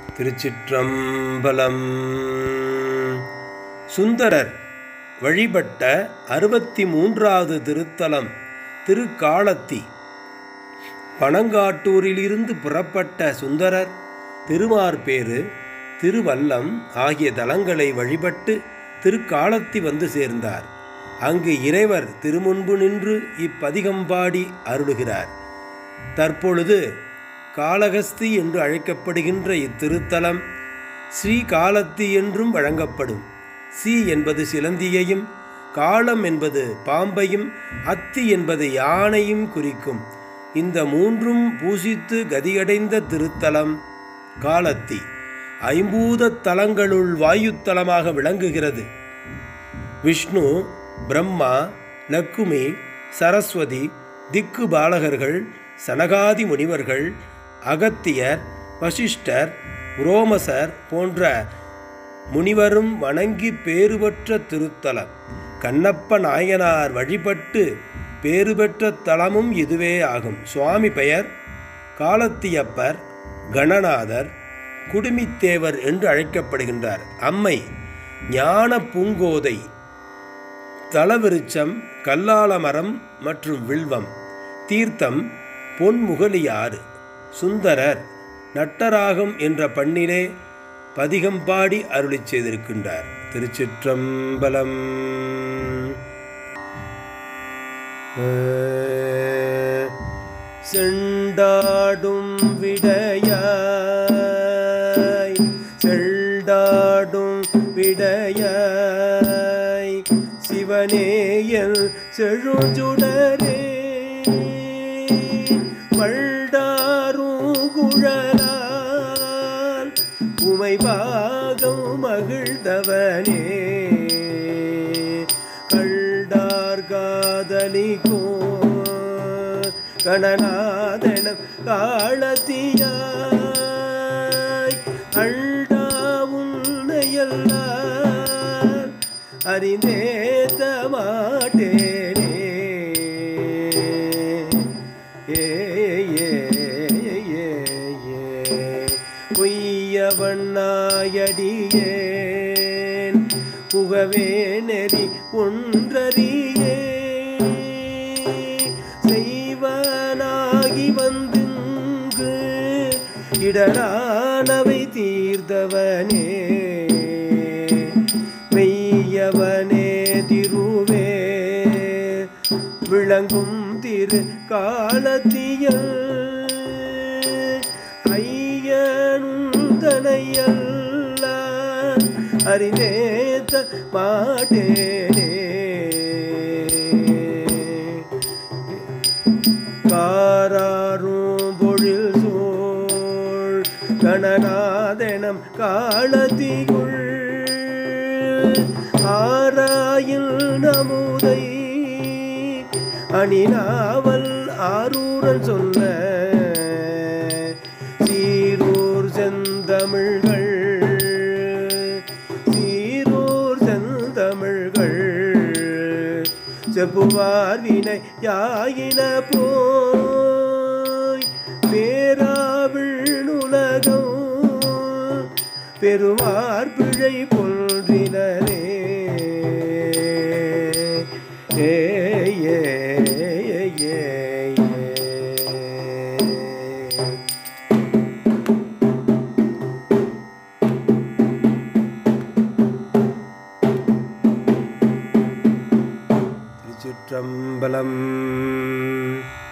திருச்சிற்றம்பலம் சுந்தரர் வழிபட்ட அறுபத்தி மூன்றாவது திருத்தலம் திருக்காலத்தி பனங்காட்டூரிலிருந்து புறப்பட்ட சுந்தரர் திருமார்பேறு திருவல்லம் ஆகிய தலங்களை வழிபட்டு திருக்காலத்தி வந்து சேர்ந்தார் அங்கு இறைவர் திருமுன்பு நின்று இப்பதிகம்பாடி அருளுகிறார் தற்பொழுது காளகஸ்தி என்று அழைக்கப்படுகின்ற இத்திருத்தலம் ஸ்ரீகாலத்தி என்றும் வழங்கப்படும் சி என்பது சிலந்தியையும் காலம் என்பது பாம்பையும் அத்தி என்பது யானையும் குறிக்கும் இந்த மூன்றும் பூசித்து கதியடைந்த திருத்தலம் காலத்தி ஐம்பூத தலங்களுள் வாயுத்தலமாக விளங்குகிறது விஷ்ணு பிரம்மா லக்குமி சரஸ்வதி திக்கு பாலகர்கள் சனகாதி முனிவர்கள் அகத்தியர் வசிஷ்டர் உரோமசர் போன்ற முனிவரும் வணங்கி பேறுபெற்ற திருத்தலம் கண்ணப்ப நாயனார் வழிபட்டு பேறு பெற்ற தலமும் இதுவே ஆகும் சுவாமி பெயர் காலத்தியப்பர் கணநாதர் குடுமித்தேவர் என்று அழைக்கப்படுகின்றார் அம்மை ஞான பூங்கோதை தலவிருச்சம் கல்லால மரம் மற்றும் வில்வம் தீர்த்தம் பொன்முகலியாறு சுந்தரர் நட்டராகம் என்ற பண்ணிலே பதிகம்பாடி அருளிச் செய்திருக்கின்றார் திருச்சிற்றம்பலம் செண்டாடும் விடையாய் செண்டாடும் விடையாய் சிவனேயல் செழுஞ்சுடரே வள்டாரும் குழலால் உமை பாகம் மகிழ்ந்தவனே கள்டார் காதலிக்கோ கணநாதனம் காலத்தியாய் அண்டா உன்னையல்லால் அறிந்தேத்த மாட்டேனே ஏ ஏ ஏ ஏ பொய்யவண்ணாயடியேன் புகவே நெறி ஒன்றறியே செய்வனாகி வந்துங்கு இடரானவை தீர்த்தவனே மெய்யவனே திருவே விளங்கும் திரு காலத்தியல் ஐயனுந்தனையல்ல அறிந்தேத்த மாட்டேனே காராரும் பொழில் சோழ் கணநாதனம் காலத்தியுள் ஆராயில் நமுதை அணிநாவல் ஆரூரன் சொல்ல சீரூர் செந்தமிழ்கள் சீரூர் செந்தமிழ்கள் செப்புவார் வினை யாயின போய் பேராவிழ் உலகம் பெருமார் பிழை பொன்றினரே ஏ ஏ ஏ ஏ திருச்சிற்றம்பலம்